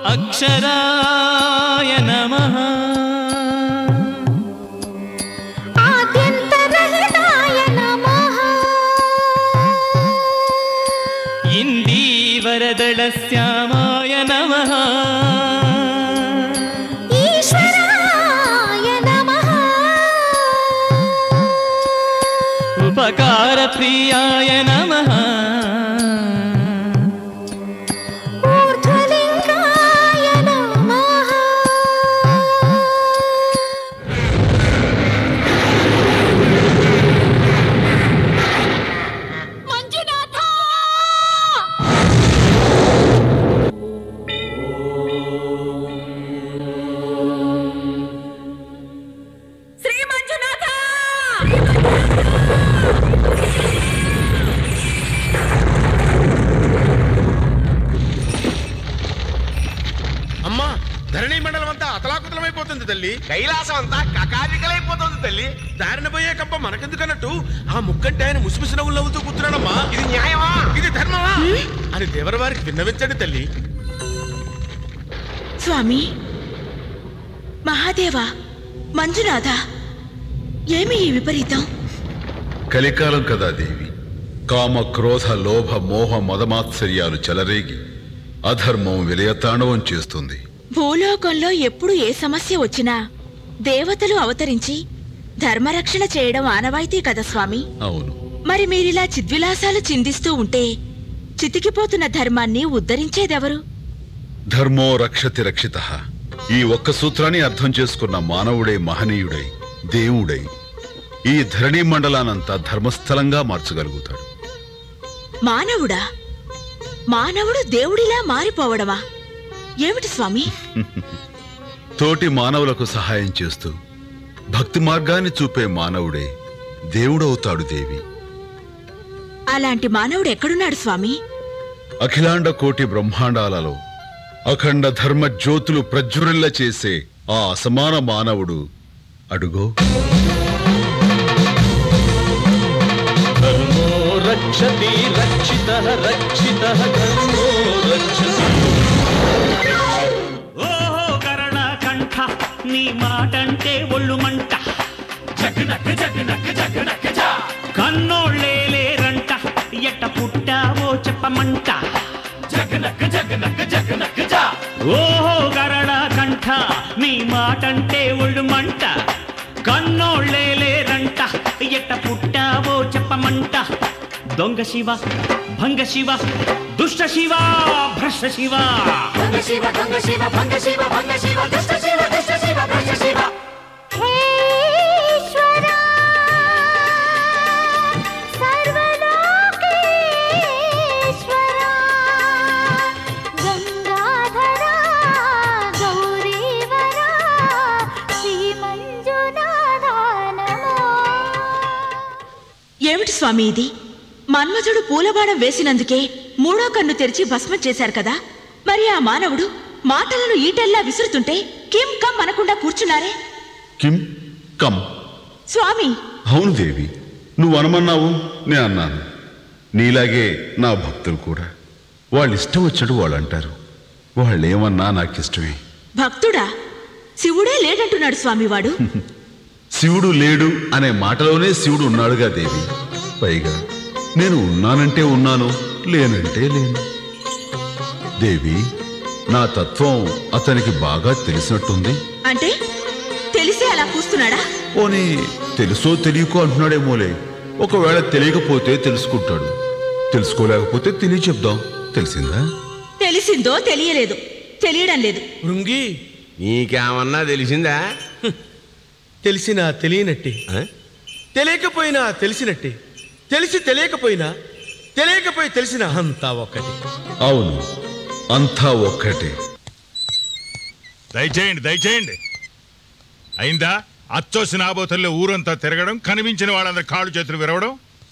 అక్షరాయ నమః ఆద్యంతరహితాయ నమః ఇందీవరదళశ్యామాయ నమః ఈశ్వరాయ నమః ఉపకారప్రియాయ నమః ఊర్ధ్వలింగాయ నమః మంజునాథ శ్రీ మంజునాథ అమ్మా ధరణి మండలం అంతా అతలాకుతలమైపోతుంది తల్లి కైలాసం అంతా కకాదికలైపోతుంది తల్లి దారిన పోయే కంప మనకెందుకన్నట్టు ఆ ముక్కంటే ఆయన ముసిముసి నవ్వులు నవ్వుతూ కూర్చున్నాడమ్మా ఇది న్యాయమా ఇది ధర్మమా అని దేవర వారికి విన్నవించండి తల్లి స్వామి మహాదేవ మంజునాథ ఏమి ఈ విపరీతం కలికాలం కదా దేవి కామ క్రోధ లోభ మోహ మదమాత్సర్యాలు చెలరేగి అధర్మం విలయతాండవం చేస్తుంది భూలోకంలో ఎప్పుడు ఏ సమస్య వచ్చినా దేవతలు అవతరించి ధర్మరక్షణ చేయడం ఆనవాయితీ కదా స్వామి అవును మరి మీరిలా చిద్విలాసాలు చిందిస్తూ ఉంటే చితికిపోతున్న ధర్మాన్ని ఉద్ధరించేదెవరు ధర్మో రక్షతి రక్షిత ఈ ఒక్క సూత్రాన్ని అర్థం చేసుకున్న మానవుడే మహనీయుడై దేవుడై ఈ ధరణి మండలానంతా ధర్మస్థలంగా మార్చగలుగుతాడు మానవుడా మానవుడు దేవుడిలా మారిపోవడమా ఏమిటి స్వామి తోటి మానవులకు సహాయం చేస్తూ భక్తి మార్గాన్ని చూపే మానవుడే దేవుడవుతాడు దేవి అలాంటి మానవుడు ఎక్కడున్నాడు స్వామి అఖిలాండ కోటి బ్రహ్మాండాలలో అఖండ ధర్మ జ్యోతులు ప్రజ్వరిల్ల చేసే ఆ అసమాన మానవుడు అడుగో ధర్మో రక్షతి రక్షిత రక్షిత ధర్మో రక్షతి ఓహో కరణ కంఠ నీ మాటంటే ఒళ్ళు మంట జగనక్క జగనక్క జగనక్క జా కన్నోళ్ళే లేరంట ఎట్ట పుట్టావో చెప్పమంట జగనక్క జగనక్క జగనక్క జా ఓహో కరణ కంఠ నీ మాటంటే ఒళ్ళు మంట కన్నోళ్ళే లేరంట ఎట్ట పుట్టావో చెప్పమంట దొంగ శివ భంగ శివ దుష్ట శివ భ్రష్ట శివ భంగ శివ భంగ శివ భంగ శివ భంగ శివ దుష్ట శివ దుష్ట శివ భ్రష్ట శివ హే ఈశ్వరా సర్వలోకేశ్వరా గంగాధరా గౌరీవరా శ్రీ మంజునాథ నమో ఏమిటి స్వామి ఇది మన్మథుడు పూలబాణం వేసినందుకే మూడో కన్ను తెరిచి భస్మం చేశారు కదా మరి ఆ మానవుడు మాటలను ఈటెల్లా విసురుతుంటే కిం కమ్ అనకుండా కూర్చున్నారే కిం కమ్ స్వామి అవును దేవి నువ్వు అనమన్నావు నేను అన్నాను నీలాగే నా భక్తులు కూడా వాళ్ళు ఇష్టం వచ్చాడు వాళ్ళు అంటారు వాళ్ళు ఏమన్నా నాకు ఇష్టమే భక్తుడా శివుడే లేడంటున్నాడు స్వామివాడు శివుడు లేడు అనే మాటలోనే శివుడు ఉన్నాడుగా దేవి పైగా నేను ఉన్నానంటే ఉన్నాను లేనంటే లేను దేవి నా తత్వం అతనికి బాగా తెలిసినట్టుంది అంటే తెలిసే అలా కూస్తున్నాడా పోనీ తెలుసో తెలియకో అంటున్నాడేమోలే ఒకవేళ తెలియకపోతే తెలుసుకుంటాడు తెలుసుకోలేకపోతే తెలియ చెప్దాం తెలిసిందా తెలిసిందో తెలియలేదు తెలియడం లేదు భృంగి నీకేమన్నా తెలిసిందా తెలిసినా తెలియనట్టే ఆ? తెలియకపోయినా తెలిసినట్టే తెలిసి తెలియకపోయినా తెలియకపోయి తెలిసిన అంతా ఒక్కటి అవును అంతా ఒక్కటే దయచేయండి దయచేయండి అయిందా అచ్చోసిన ఆబోతుల్లో ఊరంతా తిరగడం కనిపించిన వాళ్ళందరి కాళ్ళు చేతులు విరవడం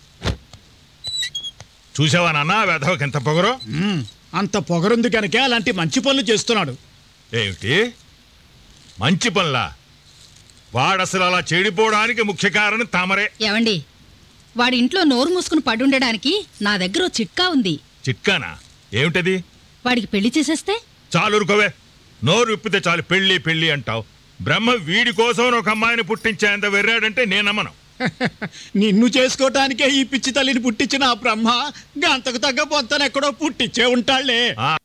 చూసావా నాన్న వెధవకి ఎంత పొగరో మ్మ్. అంత పొగరుంది కనుక అలాంటి మంచి పనులు చేస్తున్నాడు ఏమిటి మంచి పనులా వాడసలు అలా చెడిపోవడానికి ముఖ్య కారణం తామరే ఏవండి వాడి ఇంట్లో నోరు మూసుకుని పడుండడానికి నా దగ్గర ఓ చిట్కా ఉంది చిట్కానా ఏమిటది వాడికి పెళ్లి చేసేస్తే చాలు ఊరుకోవే నోరు విప్పితే చాలు పెళ్లి పెళ్లి అంటావు బ్రహ్మ వీడి కోసం ఒక అమ్మాయిని పుట్టించేంత వెర్రాడంటే నేను నమ్మను నిన్ను చేసుకోటానికే ఈ పిచ్చి తల్లిని పుట్టించిన ఆ బ్రహ్మ గంతకు తగ్గ పొంతన ఎక్కడో పుట్టించే ఉంటాళ్లే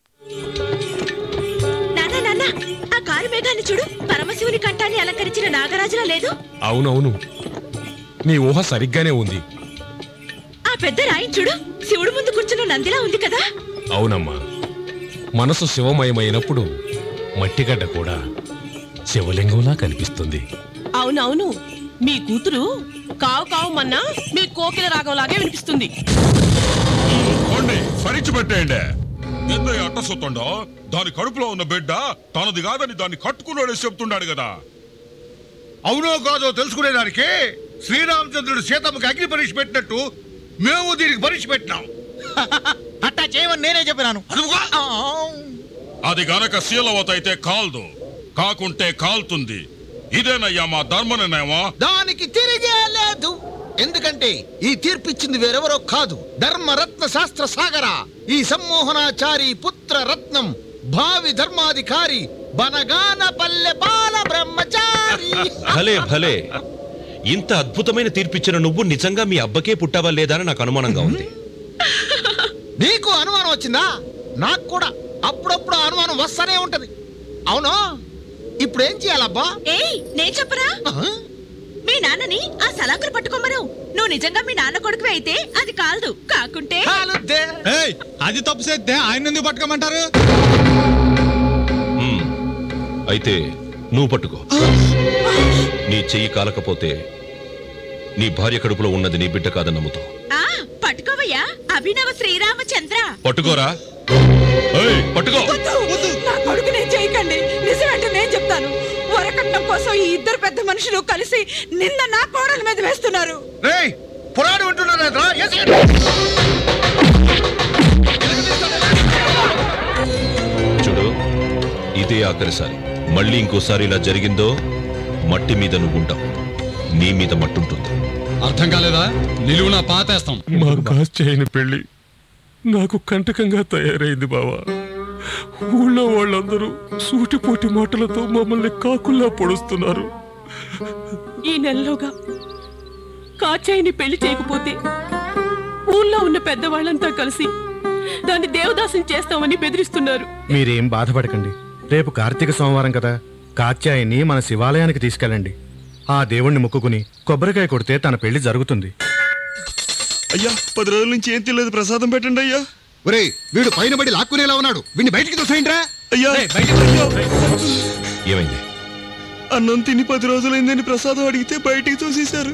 నాన్న నాన్న ఆ కారు మేఘాన్ని చూడు పరమశివుని కంఠాన్ని అలంకరించిన నాగరాజులా లేదు అవునవును నీ ఊహ సరిగ్గానే ఉంది ఆ పెద్ద రాయిని చూడు శివుడు ముందు కూర్చున్న నందిలా ఉంది కదా అవునమ్మా మనసు శివమయమైనప్పుడు మట్టిగడ్డ కూడా శివలింగంలా కనిపిస్తుంది అవునవును మీ కూతురు కావు కావు మన్నా మీ కోకిల రాగంలాగే వినిపిస్తుంది సరిచి పెట్టేయండి ఎంత అట్టసొత్తుండో దాని కడుపులో ఉన్న బిడ్డ తనది కాదని దాన్ని కట్టుకున్నాడే చెప్తున్నాడు కదా అవునో కాదో తెలుసుకునేదానికి శ్రీరామచంద్రుడు సీతమ్మకి అగ్ని పరీక్ష పెట్టినట్టు మేము దీనికి పరీక్ష పెట్టినాం అట్టా చేయమని నేనే చెప్పినాను అదుగో అది గనక శీలవత అయితే కాల్దు కాకుంటే కాల్తుంది ఇదేనయ్యా మా ధర్మ నిర్ణయమా దానికి తిరిగే లేదు ఎందుకంటే ఈ తీర్పిచ్చింది వేరెవరో కాదు ధర్మరత్న శాస్త్ర సాగర ఈ సమ్మోహనాచారి పుత్ర రత్నం భావి ధర్మాధికారి బనగాన పల్లె బాల బ్రహ్మచారి భలే భలే ఇంత అద్భుతమైన తీర్పిచ్చిన నువ్వు నిజంగా మీ అబ్బకే పుట్టావా లేదా అని నాకు అనుమానంగా ఉంది నీకు అనుమానం వచ్చిందా నాకు కూడా అప్పుడప్పుడు ఆ అనుమానం వస్తానే ఉంటది అవును ఇప్పుడు ఏం చేయాలబ్బా ఏయ్ నేను చెప్పరా మీ నాన్నని ఆ సలాకులు పట్టుకోమను నువ్వు నిజంగా మీ నాన్న కొడుకువే అయితే అది కాల్దు కాకుంటే కాలుద్దే. అది తప్పు చేస్తే ఆయన ఎందుకు పట్టుకోమంటారు మ్మ్. అయితే నువ్వు పట్టుకో నీ చెయ్యి కాలకపోతే నీ భార్య కడుపులో ఉన్నది నీ బిడ్డ కాదని నమ్ముతావు ఆ పట్టుకోవయ్యా అభినవ శ్రీరామచంద్ర పట్టుకోరా ఏయ్, పట్టుకో నా కొడుకు నేను చేయకండి నిజమేంటో నేను చెప్తాను వరకట్నం కోసం ఈ ఇద్దరు పెద్ద మనుషులు కలిసి నిన్న నా కోడల మీద వేస్తున్నారు రేయ్ పురాణం ఉంటున్నారా చూడు ఇదే ఆఖరిసారి మళ్ళీ ఇంకోసారి ఇలా జరిగిందో మట్టి మీద నువ్వు ఉంటావు నీ మీద మట్టుంటుంది అర్థం కాలేదా నిలువున పాతేస్తాం మా కాస్ చేయని పెళ్లి నాకు కంటకంగా తయారైంది బావా ఊళ్ళో వాళ్ళందరూ సూటిపోటి మాటలతో మమ్మల్ని కాకుల్లా పొడుస్తున్నారు ఈ నెలలోగా కాచాయిని పెళ్లి చేయకపోతే ఊళ్ళో ఉన్న పెద్దవాళ్ళంతా కలిసి దాన్ని దేవదాసం చేస్తామని బెదిరిస్తున్నారు మీరేం బాధపడకండి రేపు కార్తీక సోమవారం కదా కాత్యాయని మన శివాలయానికి తీసుకెళ్ళండి ఆ దేవుణ్ణి మొక్కుకుని కొబ్బరికాయ కొడితే తన పెళ్లి జరుగుతుంది అయ్యా పది రోజుల నుంచి ఏం తెలియదు ప్రసాదం పెట్టండి అయ్యా ఒరే వీడు పైన పడి లాక్కునేలా ఉన్నాడు వీడిని బయటికి చూసేయండిరా అయ్యా ఏమైంది అన్నం తిని పది రోజులైందని ప్రసాదం అడిగితే బయటికి చూసేశారు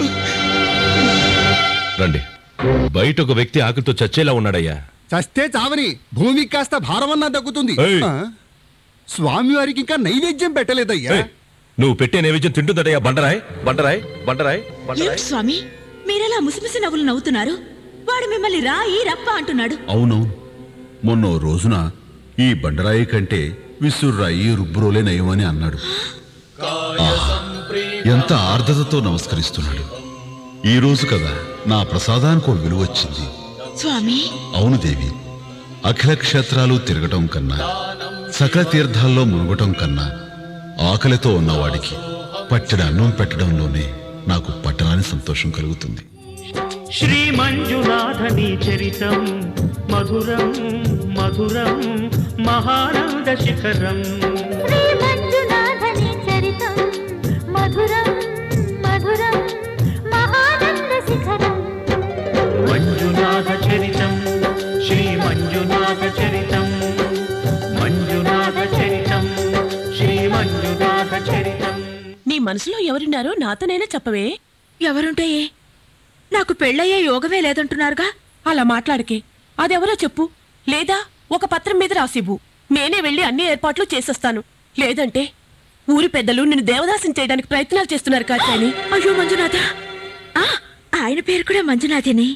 రండి బయట ఒక వ్యక్తి ఆకలితో చచ్చేలా ఉన్నాడయ్యా చస్తే చావని భూమికి కాస్త భారమన్నా దక్కుతుంది ఏయ్. ఆ? స్వామివారికి ఇంకా నైవేద్యం పెట్టలేదయ్యా ఏయ్, నువ్వు పెట్టే నైవేద్యం తింటుందటయ్యా బండరాయ్ బండరాయ్ బండరాయ్ బండరాయ్ ఏమిటి స్వామి మీరెలా ముసిముసి నవ్వులు నవ్వుతున్నారు వాడు మిమ్మల్ని రాయి రప్ప అంటున్నాడు అవునవును మొన్న ఓ రోజున ఈ బండరాయి కంటే విసుర్రాయి రుబ్బురోలే నయమని అన్నాడు ఆహా, ఎంత ఆర్ద్రతతో నమస్కరిస్తున్నాడు ఈ రోజు కదా నా ప్రసాదానికి ఓ విలువ వచ్చింది స్వామి అవును దేవి అఖిల క్షేత్రాలు తిరగటం కన్నా సకల తీర్థాల్లో మునగటం కన్నా ఆకలితో ఉన్నవాడికి పట్టెడ అన్నం పెట్టడంలోనే నాకు పట్టరాని సంతోషం కలుగుతుంది శ్రీ మంజునాథని చరితం మధురం మధురం మహానంద శిఖరం మంజునాథని చరితం మధురం మధురం మహానంద శిఖరం మంజునాథ చరితం శ్రీ మంజునాథ చరితం మంజునాథ చరితం శ్రీ మంజునాథ చరితం నీ మనసులో ఎవరున్నారో నాతోనైనా చెప్పవే ఎవరుంటే నాకు పెళ్ళయ్యే యోగమే లేదంటున్నారుగా అలా మాట్లాడకే అదెవరో చెప్పు లేదా ఒక పత్రం మీద రాసివ్వు నేనే వెళ్ళి అన్ని ఏర్పాట్లు చేసొస్తాను లేదంటే ఊరి పెద్దలు నిన్ను దేవదాసం చేయడానికి ప్రయత్నాలు చేస్తున్నారు కాచాని అయ్యో మంజునాథ ఆ, ఆయన పేరు కూడా మంజునాథేని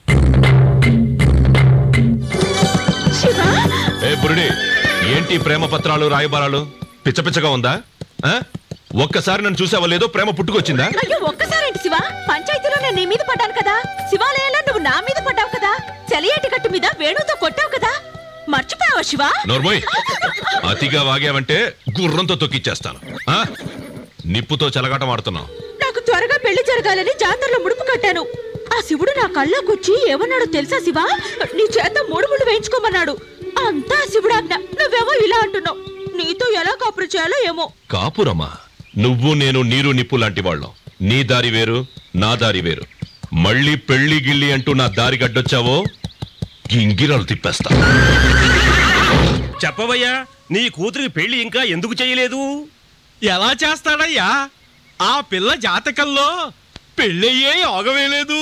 శివ ఏ బురుడి ఏంటి ప్రేమ పత్రాలు రాయబారాలు పిచ్చ పిచ్చగా ఉందా ఆ? ఒక్కసారి నన్ను చూసావా లేదో ప్రేమ పుట్టుకొచ్చిందా అయ్యో ఒక్కసారేంటి శివ పంచాయతీలో నేను నీ మీద పడ్డాను కదా శివాలయంలో నువ్వు నా మీద పడ్డావు కదా చలియేటి గట్టు మీద వేణుతో కొట్టావు కదా మర్చిపోయావా శివ నోర్మోయ్ అతిగా వాగావంటే గుర్రంతో తొక్కిచ్చేస్తాను ఆ? నిప్పుతో చెలగాటం ఆడుతున్నావు నాకు త్వరగా పెళ్లి జరగాలని జాతరలో ముడుపు కట్టాను ఆ శివుడు నా కళ్ళకొచ్చి ఏమన్నాడో తెలుసా శివ నీ చేత మూడు ముళ్ళు వేయించుకోమన్నాడు అంతా శివుడాజ్ఞ నువ్వేమో ఇలా అంటున్నావు నీతో ఎలా కాపురం చేయాలో ఏమో కాపురమా నువ్వు నేను నీరు నిప్పు లాంటి వాళ్ళం నీ దారి వేరు నా దారి వేరు మళ్ళీ పెళ్లి గిల్లి అంటూ నా దారి గడ్డొచ్చావో గింగిరాలు తిప్పేస్తా చెప్పవయ్యా నీ కూతురికి పెళ్లి ఇంకా ఎందుకు చేయలేదు ఎలా చేస్తాడయ్యా ఆ పిల్ల జాతకంలో పెళ్ళయ్యే యోగమే లేదు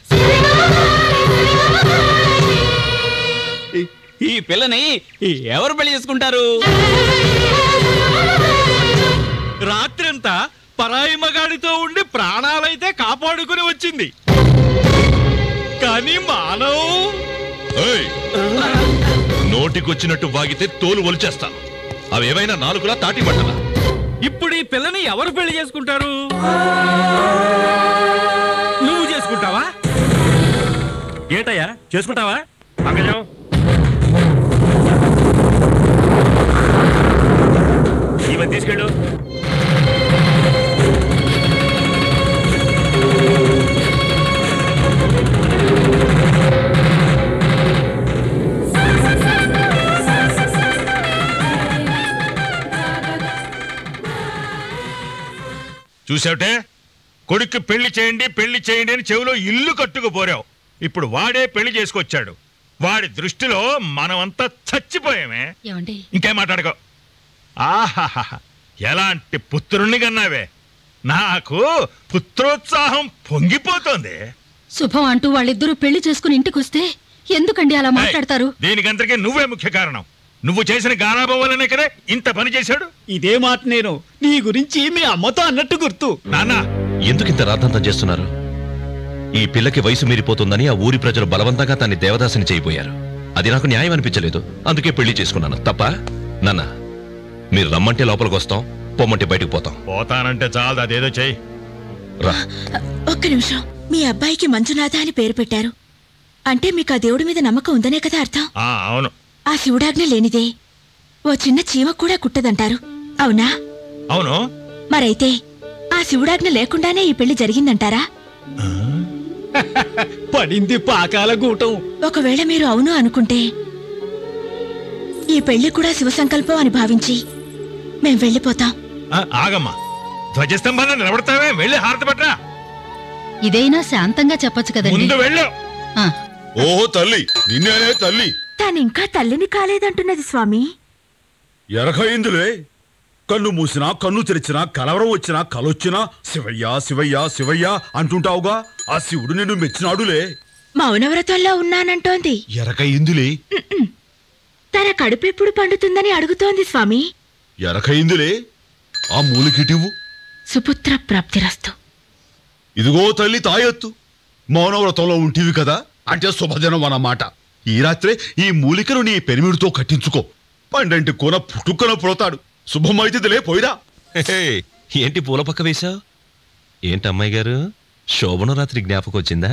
ఈ- ఈ పిల్లని ఎవరు పెళ్లి చేసుకుంటారు రాత్రంతా పరాయి మగాడితో ఉండి ప్రాణాలైతే కాపాడుకుని వచ్చింది కానీ మానవ్ ఏయ్! నోటికొచ్చినట్టు వాగితే తోలు ఒలిచేస్తాను అవేవైనా నాలుగులా తాటి పట్టలా ఇప్పుడు ఈ పిల్లని ఎవరు పెళ్లి చేసుకుంటారు నువ్వు చేసుకుంటావా ఏంటయ్యా చేసుకుంటావా పంకజం ఇవన్నీ తీసుకెళ్ళు చూసావుటే కొడుక్కి పెళ్లి చేయండి పెళ్లి చేయండి అని చెవిలో ఇల్లు కట్టుకుపోరావు ఇప్పుడు వాడే పెళ్లి చేసుకొచ్చాడు వాడి దృష్టిలో మనమంతా చచ్చిపోయామే ఏమండి ఇంకేం మాట్లాడుకో ఆహాహా ఎలాంటి పుత్రుణ్ణి కన్నావే నాకు పుత్రోత్సాహం పొంగిపోతోంది శుభం అంటూ వాళ్ళిద్దరూ పెళ్లి చేసుకుని ఇంటికొస్తే ఎందుకండి అలా మాట్లాడతారు దీనికంతకే నువ్వే ముఖ్య కారణం నువ్వు చేసిన గారాబం వల్లనే కదా ఇంత పని చేశాడు ఇదే మాట నేను నీ గురించి మీ అమ్మతో అన్నట్టు గుర్తు నాన్న ఎందుకింత రాద్ధాంతం చేస్తున్నారు ఈ పిల్లకి వయసు మీరిపోతుందని ఆ ఊరి ప్రజలు బలవంతంగా తన్ని దేవదాసిని చేయబోయారు అది నాకు న్యాయం అనిపించలేదు అందుకే పెళ్లి చేసుకున్నాను తప్ప నాన్న మీరు రమ్మంటే లోపలికి వస్తాం పొమ్మంటే బయటకు పోతాం పోతానంటే చాలదు అదేదో చెయ్యి రా ఒక్క నిమిషం మీ అబ్బాయికి మంజునాథ అని పేరు పెట్టారు అంటే మీకు ఆ దేవుడి మీద నమ్మకం ఉందనే కదా అర్థం ఆ అవును ఆ శివుడాజ్ఞ లేనిదే ఓ చిన్న చీమ కూడా కుట్టదంటారు అవునా అవును మరైతే ఆ శివుడాజ్ఞ లేకుండానే ఈ పెళ్లి జరిగిందంటారా పడింది పాకాల గూటం ఒకవేళ మీరు అవును అనుకుంటే ఈ పెళ్లి కూడా శివ సంకల్పం అని భావించి మేం వెళ్ళిపోతాం ఆ, ఆగమ్మా ధ్వజస్తంభాన్ని నిలబడతావే వెళ్ళి హారతి పట్టరా ఇదైనా శాంతంగా చెప్పొచ్చు కదండి ముందు వెళ్ళు ఆ, ఓహో తల్లి నిన్నేనే తల్లి తానింకా తల్లిని కాలేదంటున్నది స్వామి ఎరకయిందులే కన్ను మూసినా కన్ను తెరిచినా కలవరం వచ్చినా కలొచ్చినా శివయ్య శివయ్య శివయ్య అంటుంటావుగా ఆ శివుడు నిన్ను మెచ్చినాడులే మౌనవ్రతంలో ఉన్నానంటోంది ఎరకయిందులే తన కడుపెప్పుడు పండుతుందని అడుగుతోంది స్వామి ఎరకయిందులే ఆ మూలికిటివు సుపుత్ర ప్రాప్తిరస్తు ఇదిగో తల్లి తాయెత్తు మౌనవ్రతంలో ఉంటివి కదా అంటే శుభదినం అన్నమాట ఈ రాత్రే ఈ మూలికను నీ పెనిమిడితో కట్టించుకో పండంటి కూన పుట్టుకన పుడతాడు శుభమైతిదిలే పోయిరా హే, ఏంటి పూల పక్క వేశావు ఏంటి అమ్మాయి గారు శోభన రాత్రి జ్ఞాపకం వచ్చిందా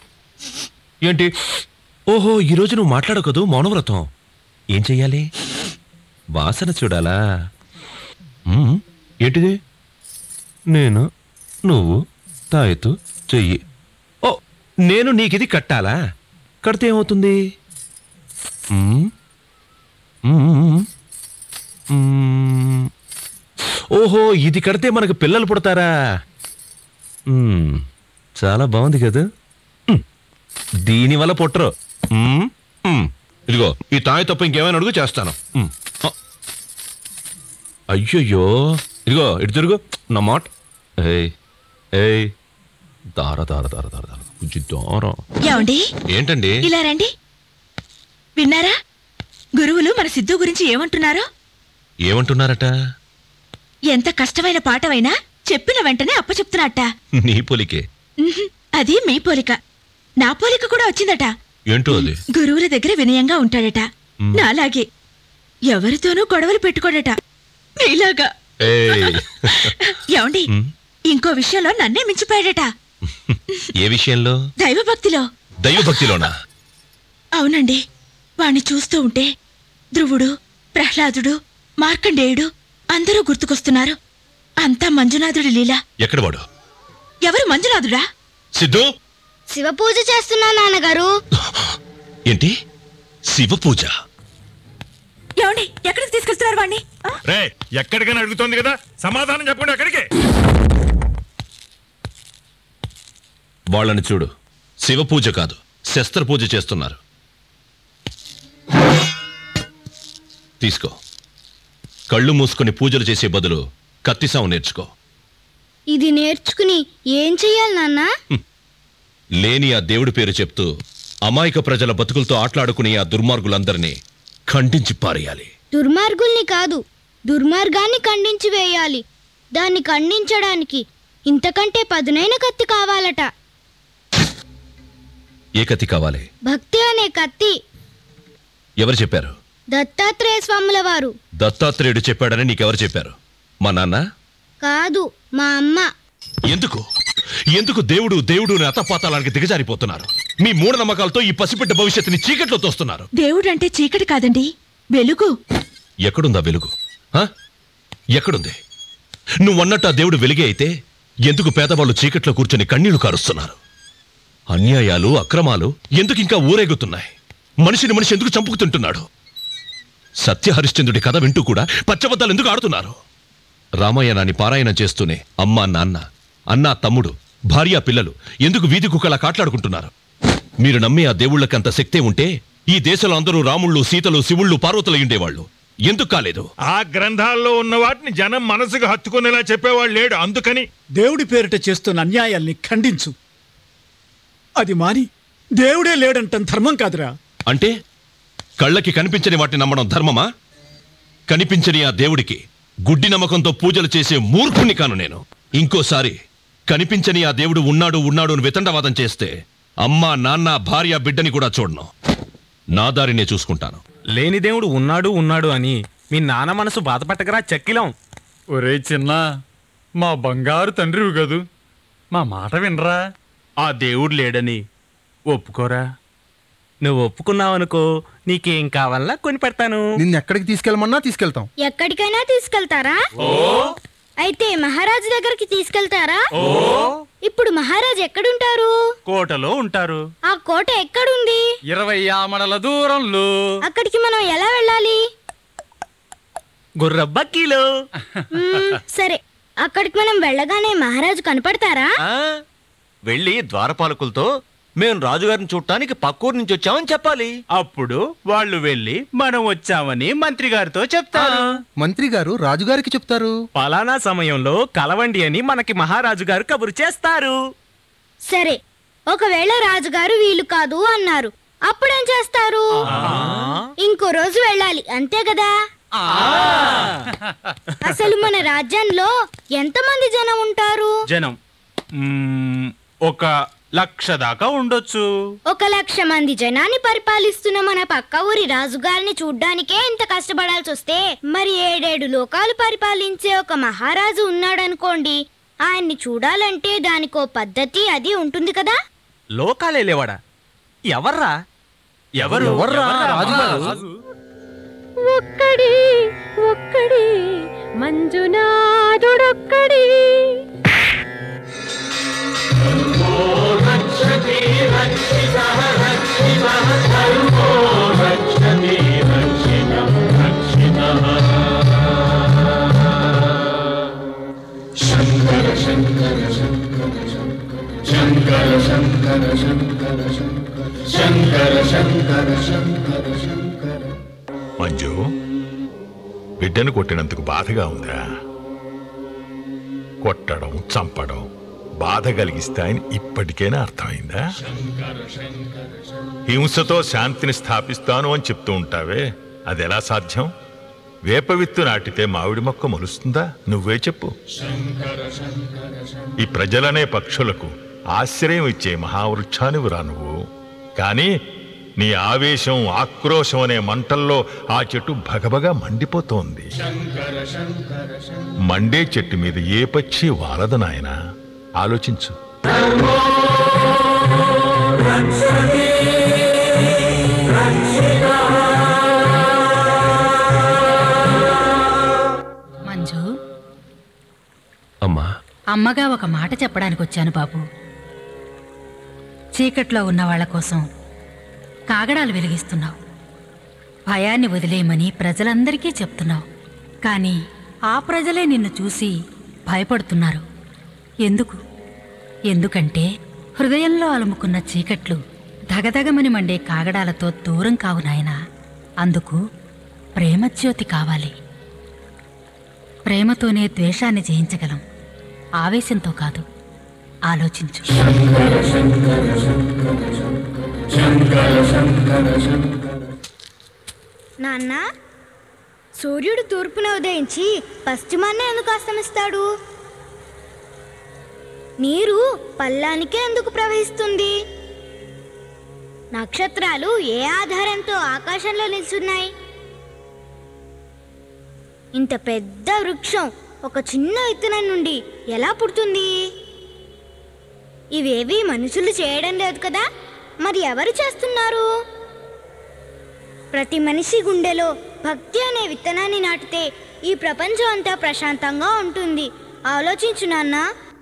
ఏంటి ఓహో ఈరోజు నువ్వు మాట్లాడకదు మౌనవ్రతం ఏం చెయ్యాలి వాసన చూడాలా మ్మ్, ఏంటిది నేను నువ్వు తాయెత్తు చెయ్యి ఓ నేను నీకిది కట్టాలా కడితే ఏమవుతుంది మ్మ్, మ్మ్, మ్మ్. ఓహో ఇది కడితే మనకు పిల్లలు పుడతారా మ్మ్, చాలా బాగుంది కదా మ్మ్. దీని వల్ల పుట్టరు మ్మ్, మ్మ్. ఇదిగో ఈ తాయి తప్ప ఇంకేమైనా అడుగు చేస్తాను మ్మ్. ఆ. అయ్యయ్యో ఇదిగో ఇటు తిరుగు నా మాట ఏయ్ ఏయ్ దార దార దార దార దార కొంచెం దారం ఏమండి ఏంటండి ఇలా రండి విన్నారా గురువులు మన సిద్ధు గురించి ఏమంటున్నారో ఏమంటున్నారట ఎంత కష్టమైన పాఠమైనా చెప్పిన వెంటనే అప్పచెప్తున్నట్ట నీ పొలికే ఉహుం, అది మీ పోలిక నా పోలిక కూడా వచ్చిందట ఏంటో అది గురువుల దగ్గర వినయంగా ఉంటాడట మ్. నాలాగే ఎవరితోనూ గొడవలు పెట్టుకోడట మీలాగా ఏయ్ ఏమండి మ్. ఇంకో విషయంలో నన్నే మించిపోయాడట ఏ విషయంలో దైవభక్తిలో దైవభక్తిలోనా అవునండి వాణ్ణి చూస్తూ ఉంటే ధ్రువుడు ప్రహ్లాదుడు మార్కండేయుడు అందరూ గుర్తుకొస్తున్నారు అంతా మంజునాథుడి లీల ఎక్కడ వాడు ఎవరు మంజునాథుడా సిద్ధు శివ పూజ చేస్తున్నా నాన్నగారు ఏంటి శివ పూజ ఏమండి ఎక్కడికి తీసుకెళ్తున్నారు వాడిని రే ఎక్కడికైనా అడుగుతోంది కదా సమాధానం చెప్పండి ఎక్కడికి వాళ్ళని చూడు శివ పూజ కాదు శస్త్ర పూజ చేస్తున్నారు తీసుకో కళ్ళు మూసుకొని పూజలు చేసే బదులు కత్తిసాము నేర్చుకో ఇది నేర్చుకుని ఏం చెయ్యాలి నాన్న లేని ఆ దేవుడి పేరు చెప్తూ అమాయక ప్రజల బతుకులతో ఆటలాడుకునే ఆ దుర్మార్గులందరినీ ఖండించి పారేయాలి దుర్మార్గుల్ని కాదు దుర్మార్గాన్ని ఖండించి వేయాలి దాన్ని ఖండించడానికి ఇంతకంటే పదునైన కత్తి కావాలట ఏ కత్తి కావాలి భక్తి అనే కత్తి ఎవరు చెప్పారు దత్తాత్రేయ స్వాముల వారు దత్తాత్రేయుడు చెప్పాడని నీకెవరు చెప్పారు మా నాన్న కాదు మా అమ్మ ఎందుకు ఎందుకు దేవుడు దేవుడు అని అతపాతాలానికి దిగజారిపోతున్నారు మీ మూఢనమ్మకాలతో ఈ పసిబిడ్డ భవిష్యత్తుని చీకట్లో తోస్తున్నారు దేవుడంటే చీకటి కాదండి వెలుగు ఎక్కడుందా వెలుగు ఆ? ఎక్కడుంది నువ్వన్నట్టు ఆ దేవుడు వెలిగే అయితే ఎందుకు పేదవాళ్ళు చీకట్లో కూర్చొని కన్నీళ్లు కారుస్తున్నారు అన్యాయాలు అక్రమాలు ఎందుకు ఇంకా ఊరేగుతున్నాయి మనిషిని మనిషి ఎందుకు చంపుకుతుంటున్నాడు సత్య హరిశ్చంద్రుడి కథ వింటూ కూడా పచ్చబద్దాలు ఎందుకు ఆడుతున్నారు రామాయణాన్ని పారాయణ చేస్తూనే అమ్మా నాన్న అన్నా తమ్ముడు భార్య పిల్లలు ఎందుకు వీధి కుక్కలా కాట్లాడుకుంటున్నారు మీరు నమ్మే ఆ దేవుళ్ళకంత శక్తే ఉంటే ఈ దేశంలో అందరూ రాముళ్ళు సీతలు శివుళ్ళు పార్వతులు ఉండేవాళ్ళు ఎందుకు కాలేదు ఆ గ్రంథాల్లో ఉన్న వాటిని జనం మనసుకు హత్తుకునేలా చెప్పేవాడు లేడు అందుకని దేవుడి పేరిట చేస్తున్న అన్యాయాల్ని ఖండించు అది మాని దేవుడే లేడంటం ధర్మం కాదురా అంటే కళ్ళకి కనిపించని వాటిని నమ్మడం ధర్మమా కనిపించని ఆ దేవుడికి గుడ్డి నమ్మకంతో పూజలు చేసే మూర్ఖుని కాను నేను ఇంకోసారి కనిపించని ఆ దేవుడు ఉన్నాడు ఉన్నాడు అని వితండవాదం చేస్తే అమ్మ నాన్న భార్య బిడ్డని కూడా చూడను నా దారినే చూసుకుంటాను లేని దేవుడు ఉన్నాడు ఉన్నాడు అని మీ నాన్న మనసు బాధపట్టకరా చక్కిలం ఒరే చిన్న మా బంగారు తండ్రివి కదూ మా మాట వినరా ఆ దేవుడు లేడని ఒప్పుకోరా నువ్వు ఒప్పుకున్నావనుకో నీకేం కావాలన్నా కొని పెడతాను నిన్నెక్కడికి తీసుకెళ్ళమన్నా తీసుకెళ్తాం ఎక్కడికైనా తీసుకెళ్తారా అయితే మహారాజు దగ్గరికి తీసుకెళ్తారా ఇప్పుడు మహారాజు ఎక్కడుంటారు కోటలో ఉంటారు ఆ కోట ఎక్కడుంది ఇరవై ఆమడల దూరంలో అక్కడికి మనం ఎలా వెళ్ళాలి గుర్రబ్బక్కీలో మ్మ్, సరే అక్కడికి మనం వెళ్ళగానే మహారాజు కనపడతారా వెళ్ళి ద్వారపాలకులతో మేము రాజుగారిని చూడటానికి పక్కూరు నుంచి వచ్చామని చెప్పాలి అప్పుడు వాళ్ళు వెళ్ళి మనం వచ్చామని మంత్రి గారితో చెప్తారు మంత్రి గారు రాజుగారికి చెప్తారు పలానా సమయంలో కలవండి అని మనకి మహారాజు గారు కబురు చేస్తారు సరే ఒకవేళ రాజుగారు వీలు కాదు అన్నారు అప్పుడేం చేస్తారు ఇంకో రోజు వెళ్ళాలి అంతే కదా అసలు మన రాజ్యంలో ఎంతమంది జనం ఉంటారు జనం మ్మ్, ఒక లక్ష దాకా ఉండొచ్చు ఒక లక్ష మంది జనాన్ని పరిపాలిస్తున్న మన పక్క ఊరి రాజుగారిని చూడ్డానికే ఇంత కష్టపడాల్సి వస్తే మరి ఏడేడు లోకాలు పరిపాలించే ఒక మహారాజు ఉన్నాడనుకోండి ఆయన్ని చూడాలంటే దానికో పద్ధతి అది ఉంటుంది కదా లోకాలేలేవాడా ఎవర్రా ఎవరు ఎవర్రా రాజుగారు ఒక్కడి ఒక్కడి మంజునాథుడొక్కడి శంకర శంకర శంకర శంకర శంకర శంకర శంకర శంకర శంకర శంకర మంజు బిడ్డను కొట్టినందుకు బాధగా ఉందా కొట్టడం చంపడం బాధ కలిగిస్తాయని ఇప్పటికైనా అర్థమైందా హింసతో శాంతిని స్థాపిస్తాను అని చెప్తూ ఉంటావే అది ఎలా సాధ్యం వేప విత్తు నాటితే మామిడి మొక్క మొలుస్తుందా నువ్వే చెప్పు ఈ ప్రజలనే పక్షులకు ఆశ్రయం ఇచ్చే మహావృక్షానివి రా నువ్వు కానీ నీ ఆవేశం ఆక్రోశం అనే మంటల్లో ఆ చెట్టు భగభగా మండిపోతోంది మండే చెట్టు మీద ఏ పక్షి వాలదు నాయనా ఆలోచించు అమ్మగా ఒక మాట చెప్పడానికి వచ్చాను బాబు చీకట్లో ఉన్న వాళ్ళ కోసం కాగడాలు వెలిగిస్తున్నావు భయాన్ని వదిలేయమని ప్రజలందరికీ చెప్తున్నావు కానీ ఆ ప్రజలే నిన్ను చూసి భయపడుతున్నారు ఎందుకు ఎందుకంటే హృదయంలో అలుముకున్న చీకట్లు దగదగమని మండే కాగడాలతో దూరం కావు నాయనా అందుకు ప్రేమజ్యోతి కావాలి ప్రేమతోనే ద్వేషాన్ని జయించగలం ఆవేశంతో కాదు ఆలోచించు నాన్న సూర్యుడు తూర్పున ఉదయించి పశ్చిమాన్న ఎందుకు అస్తమిస్తాడు నీరు పల్లానికే ఎందుకు ప్రవహిస్తుంది నక్షత్రాలు ఏ ఆధారంతో ఆకాశంలో నిల్చున్నాయి ఇంత పెద్ద వృక్షం ఒక చిన్న విత్తనం నుండి ఎలా పుడుతుంది ఇవేవి మనుషులు చేయడం లేదు కదా మరి ఎవరు చేస్తున్నారు ప్రతి మనిషి గుండెలో భక్తి అనే విత్తనాన్ని నాటితే ఈ ప్రపంచం అంతా ప్రశాంతంగా ఉంటుంది ఆలోచించు నాన్న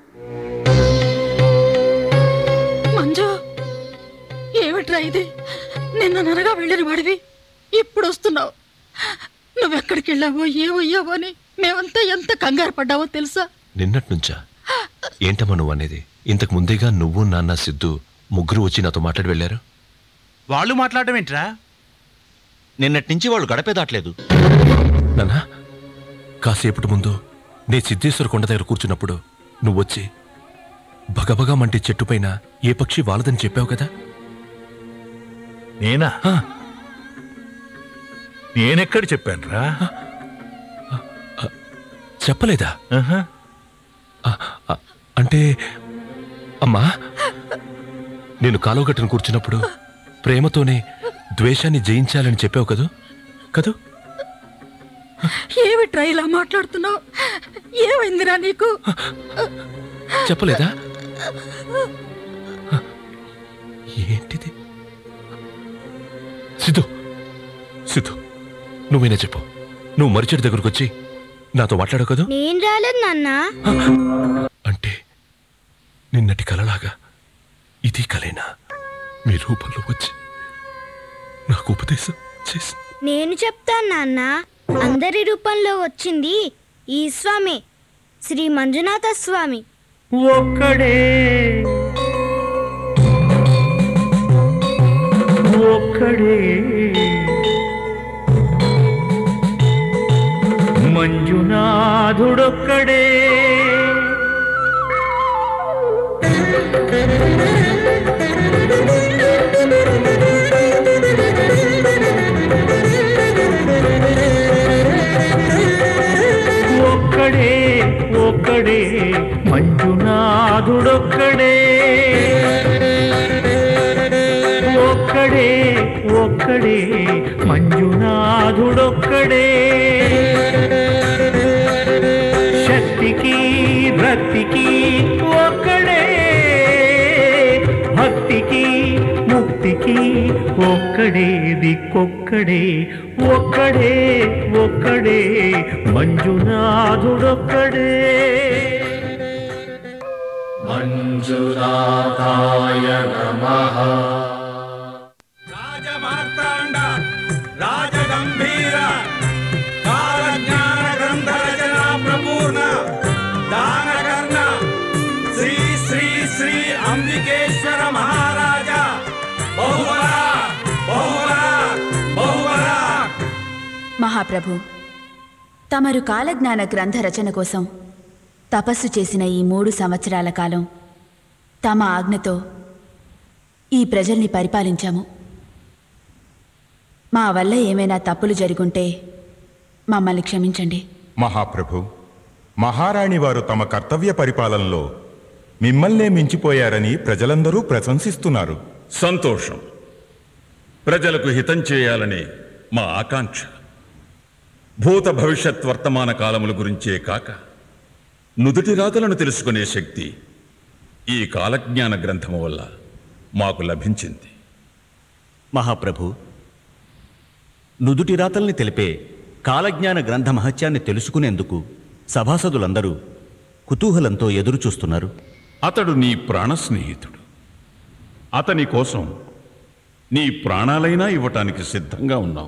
మంజు ఏమిట్రా ఇది నిన్న ననగా వెళ్ళిన వాడివి ఇప్పుడు వస్తున్నావు నువ్వెక్కడికి వెళ్ళావో ఏమయ్యావో అని మేమంతా ఎంత కంగారు పడ్డావో తెలుసా నిన్నట్నుంచా ఏంటమ్మా నువ్వు అనేది ఇంతకు ముందేగా నువ్వు నాన్న సిద్ధు ముగ్గురు వచ్చి నాతో మాట్లాడి వెళ్ళారు వాళ్ళు మాట్లాడడం ఏంట్రా నిన్నటి నుంచి వాళ్ళు గడపే దాటలేదు నాన్న కాసేపటి ముందు నే సిద్ధేశ్వర కొండ దగ్గర కూర్చున్నప్పుడు నువ్వొచ్చి భగభగా మంటే చెట్టుపైన ఏ పక్షి వాలదని చెప్పావు కదా నేనా నేనెక్కడ చెప్పానురా చెప్పలేదా ఆ, ఆ, అంటే అమ్మా నేను కాలువగట్టును కూర్చున్నప్పుడు ప్రేమతోనే ద్వేషాన్ని జయించాలని చెప్పావు కదూ కదూ ఏమిట్రా ఇలా మాట్లాడుతున్నావు ఏమైందిరా నీకు చెప్పలేదా ఏంటిది సిద్ధు సిద్ధు నువ్వేనా చెప్పు నువ్వు మరిచెడు దగ్గరకు వచ్చి నాతో మాట్లాడవు కదూ నేను రాలేదు నాన్న అంటే నిన్నటి కలలాగా ఇది కలేనా మీ రూపంలో వచ్చి నాకు ఉపదేశం చేసి నేను చెప్తాను నాన్న అందరి రూపంలో వచ్చింది ఈ స్వామి శ్రీ మంజునాథ స్వామి ఒక్కడే ఒక్కడే మంజునాథుడొక్కడే ఒక్కడే ఒక్కడే మంజునాథుడొక్కడే ఒక్కడే ఒక్కడే మంజునాథుడొక్కడే శక్తికి భక్తికి ఒక్కడే భక్తికి ముక్తికి ఒక్కడే దిక్కొక్కడే ఒక్కడే ఒక్కడే మంజునాథుడొక్కడే మంజునాథాయ నమః రాజగంభీర కాలజ్ఞాన గ్రంథ రచన ప్రపూర్ణ దానకర్ణ శ్రీ శ్రీ శ్రీ అంబికేశ్వర మహారాజ బహువర బహువర బహువర మహాప్రభు తమరు కాలజ్ఞాన గ్రంథ రచన కోసం తపస్సు చేసిన ఈ మూడు సంవత్సరాల కాలం తమ ఆజ్ఞతో ఈ ప్రజల్ని పరిపాలించాము మా వల్ల ఏమైనా తప్పులు జరుగుంటే మమ్మల్ని క్షమించండి మహాప్రభు మహారాణి వారు తమ కర్తవ్య పరిపాలనలో మిమ్మల్నే మించిపోయారని ప్రజలందరూ ప్రశంసిస్తున్నారు సంతోషం ప్రజలకు హితం చేయాలనే మా ఆకాంక్ష భూత భవిష్యత్ వర్తమాన కాలముల గురించే కాక నుదుటి రాతలను తెలుసుకునే శక్తి ఈ కాలజ్ఞాన గ్రంథము వల్ల మాకు లభించింది మహాప్రభు నుదుటి రాతల్ని తెలిపే కాలజ్ఞాన గ్రంథ మహత్యాన్ని తెలుసుకునేందుకు సభాసదులందరూ కుతూహలంతో ఎదురు చూస్తున్నారు అతడు నీ ప్రాణ స్నేహితుడు అతని కోసం నీ ప్రాణాలైనా ఇవ్వటానికి సిద్ధంగా ఉన్నావు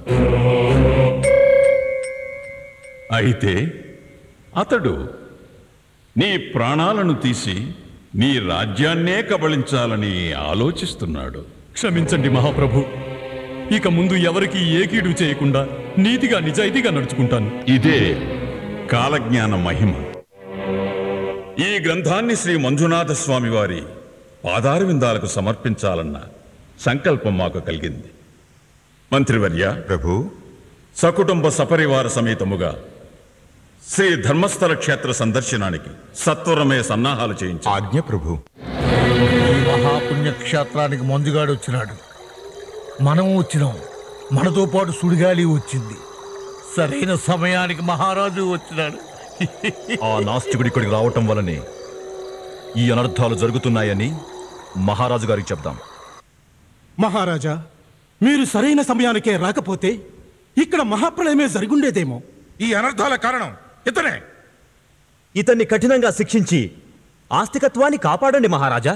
అయితే అతడు నీ ప్రాణాలను తీసి నీ రాజ్యాన్నే కబళించాలని ఆలోచిస్తున్నాడు క్షమించండి మహాప్రభు ఇక ముందు ఎవరికి ఏ కీడు చేయకుండా నీతిగా నిజాయితీగా నడుచుకుంటాను ఇదే కాలజ్ఞాన మహిమ ఈ గ్రంథాన్ని శ్రీ మంజునాథ స్వామి వారి పాదారవిందాలకు సమర్పించాలన్న సంకల్పం మాకు కలిగింది మంత్రివర్య ప్రభు సకుటుంబ సపరివార సమేతముగా శ్రీ ధర్మస్థల క్షేత్ర సందర్శనానికి సత్వరమే సన్నాహాలు చేయించి ఆజ్ఞ ప్రభు ఈ మహాపుణ్యక్షేత్రానికి మంజుగాడు వచ్చినాడు మనం వచ్చినాం మనతో పాటు సుడిగాలి వచ్చింది సరైన సమయానికి మహారాజు వచ్చినాడు ఆ నాస్తికుడి ఇక్కడికి రావటం వల్లనే ఈ అనర్థాలు జరుగుతున్నాయని మహారాజు గారికి చెప్దాం మహారాజా మీరు సరైన సమయానికే రాకపోతే ఇక్కడ మహాప్రళయమే జరుగుండేదేమో ఈ అనర్థాల కారణం ఇతనే ఇతన్ని కఠినంగా శిక్షించి ఆస్తికత్వాన్ని కాపాడండి మహారాజా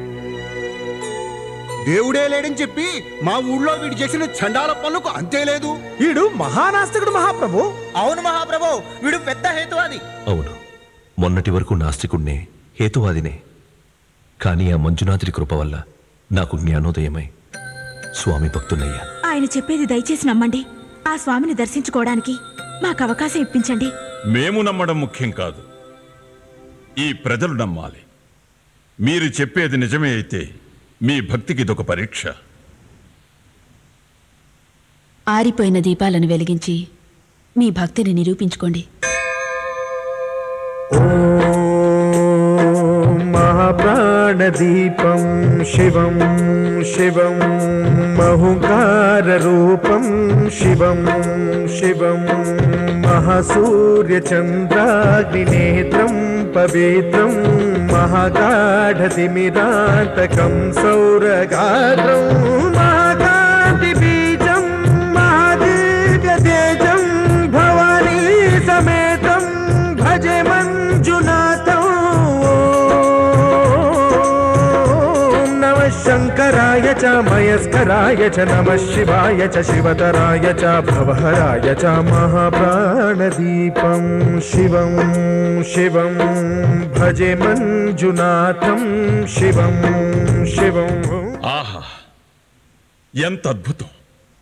దేవుడే లేడని చెప్పి మా ఊళ్ళో వీడు చేసిన చండాల పనులకు అంతే లేదు వీడు మహానాస్తికుడు మహాప్రభు అవును మహాప్రభు వీడు పెద్ద హేతువాది అవును మొన్నటి వరకు నాస్తికుణ్ణే హేతువాదినే కానీ ఆ మంజునాథుడి కృప వల్ల నాకు జ్ఞానోదయమై స్వామి భక్తునయ్యా ఆయన చెప్పేది దయచేసి నమ్మండి ఆ స్వామిని దర్శించుకోవడానికి మాకు అవకాశం ఇప్పించండి మేము నమ్మడం ముఖ్యం కాదు ఈ ప్రజలు నమ్మాలి మీరు చెప్పేది నిజమే అయితే మీ భక్తికి ఇదొక పరీక్ష ఆరిపోయిన దీపాలను వెలిగించి మీ భక్తిని నిరూపించుకోండి महाप्राणदीपं शिवं शिवं महुकाररूपं शिवं शिवं महासूर्यचन्द्राग्निनेत्रं पवित्रं महागाढतिमिरातकं सौरगात्रं महाकान्तिबीजं महादीर्घतेजं भवानी समेतं भजे मञ्जुनाथम् ॐ नमः शङ्कराय च मयस्कराय च नमः शिवाय च शिवतराय च भवहराय च महाप्राणदीपं शिवं शिवं भजे मञ्जुनाथं शिवं शिवं ఆహా ఎంత అద్భుతం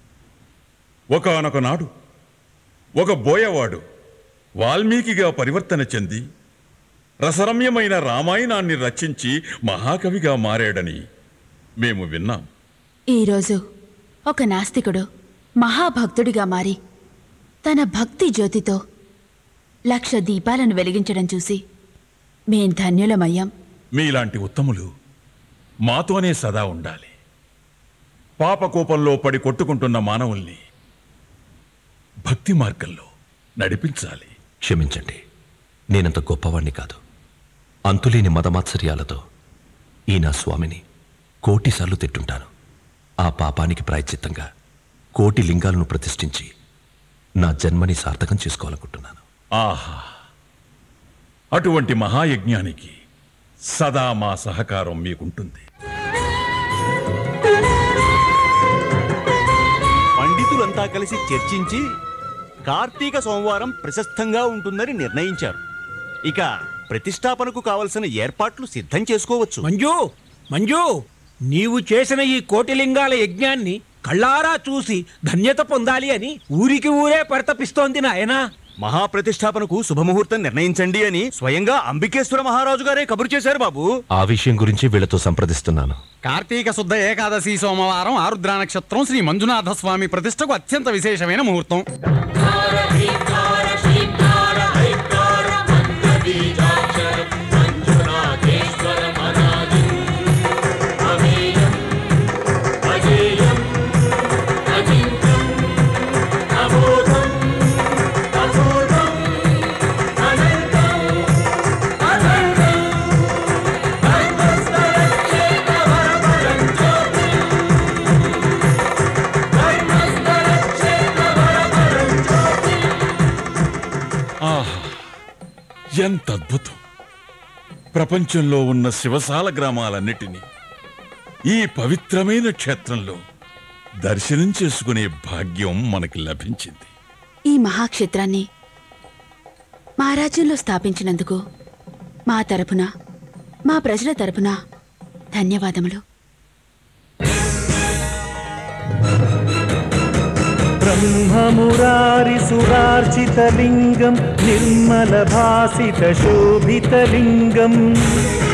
ఒకనొక నాడు ఒక బోయవాడు వాల్మీకిగా పరివర్తన చెంది రసరమ్యమైన రామాయణాన్ని రచించి మహాకవిగా మారాడని మేము విన్నాం ఈరోజు ఒక నాస్తికుడు మహాభక్తుడిగా మారి తన భక్తి జ్యోతితో లక్ష దీపాలను వెలిగించడం చూసి మేం ధన్యులమయ్యాం మీలాంటి ఉత్తములు మాతోనే సదా ఉండాలి పాపకోపంలో పడి కొట్టుకుంటున్న మానవుల్ని భక్తి మార్గంలో నడిపించాలి క్షమించండి నేనంత గొప్పవాణ్ణి కాదు అంతులేని మతమాత్సర్యాలతో ఈ నా స్వామిని కోటిసార్లు తిట్టుంటాను ఆ పాపానికి ప్రాయశ్చిత్తంగా కోటి లింగాలను ప్రతిష్ఠించి నా జన్మని సార్థకం చేసుకోవాలనుకుంటున్నాను ఆహా అటువంటి మహాయజ్ఞానికి సదా మా సహకారం మీకుంటుంది పండితులంతా కలిసి చర్చించి కార్తీక సోమవారం ప్రశస్తంగా ఉంటుందని నిర్ణయించారు ఇక ప్రతిష్టాపనకు కావలసిన ఏర్పాట్లు సిద్ధం చేసుకోవచ్చు మంజు మంజు నీవు చేసిన ఈ కోటిలింగాల యజ్ఞాన్ని కళ్ళారా చూసి ధన్యత పొందాలి అని ఊరికి ఊరే పరితపిస్తోంది నాయనా మహాప్రతిష్టాపనకు శుభముహూర్తం నిర్ణయించండి అని స్వయంగా అంబికేశ్వర మహారాజు గారే కబురు చేశారు బాబు ఆ విషయం గురించి వీళ్ళతో సంప్రదిస్తున్నాను కార్తీక శుద్ధ ఏకాదశి సోమవారం ఆరుద్ర నక్షత్రం శ్రీ మంజునాథ స్వామి ప్రతిష్టకు అత్యంత విశేషమైన ముహూర్తం ఆహా ఎంత అద్భుతం ప్రపంచంలో ఉన్న శివసాల గ్రామాలన్నిటినీ ఈ పవిత్రమైన క్షేత్రంలో దర్శనం చేసుకునే భాగ్యం మనకి లభించింది ఈ మహాక్షేత్రాన్ని మా రాజ్యంలో స్థాపించినందుకు మా తరపున మా ప్రజల తరపున ధన్యవాదములు బ్రహ్మమురారిసురార్చితలింగం నిర్మలభాసిత శోభితలింగం